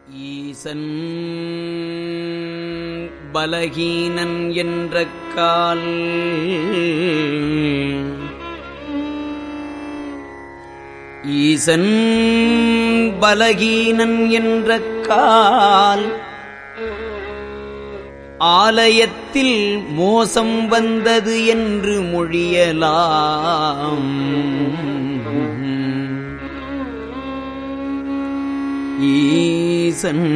ஈசன் பலகீனன் என்ற கால் ஈசன் பலகீனன் என்ற கால் ஆலயத்தில் மோசம் வந்தது என்று மொழியலாம் ஈசன்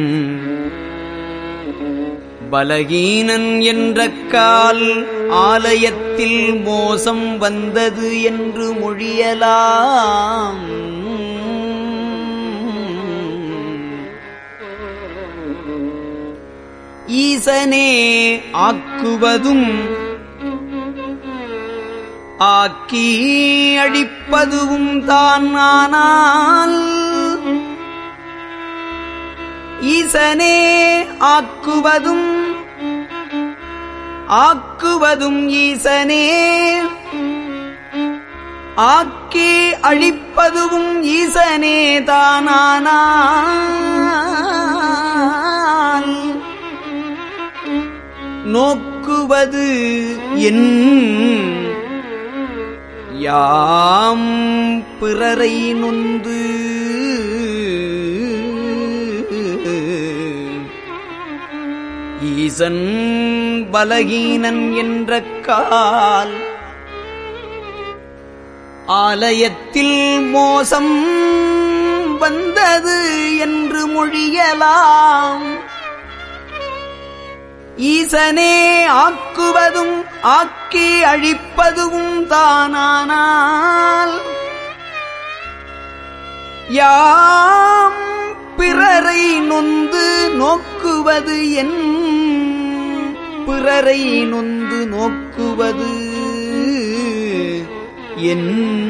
பலகீனன் என்ற கால் ஆலயத்தில் மோசம் வந்தது என்று மொழியலாம் ஈசனே ஆக்குவதும் ஆக்கி அழிப்பதுவும் தான் ஆனால் ஈசனே ஆக்குவதும் ஆக்குவதும் ஈசனே ஆக்கி அழிப்பதும் ஈசனே தானானால் நோக்குவது என் யாம் பிறரை நொந்து ஈசன் பலகீனன் என்ற கால் ஆலயத்தில் மோசம் வந்தது என்று மொழியலாம் ஈசனே ஆக்குவதும் ஆக்கி அழிப்பதும் தானானால் யாம் பிறரை நொந்து நோக்குவது என் பிறரை நொந்து நோக்குவது என்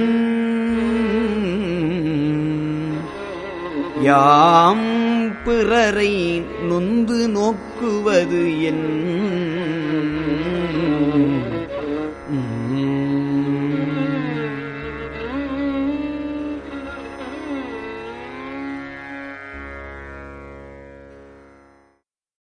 யாம் பிறரை நொந்து நோக்குவது என்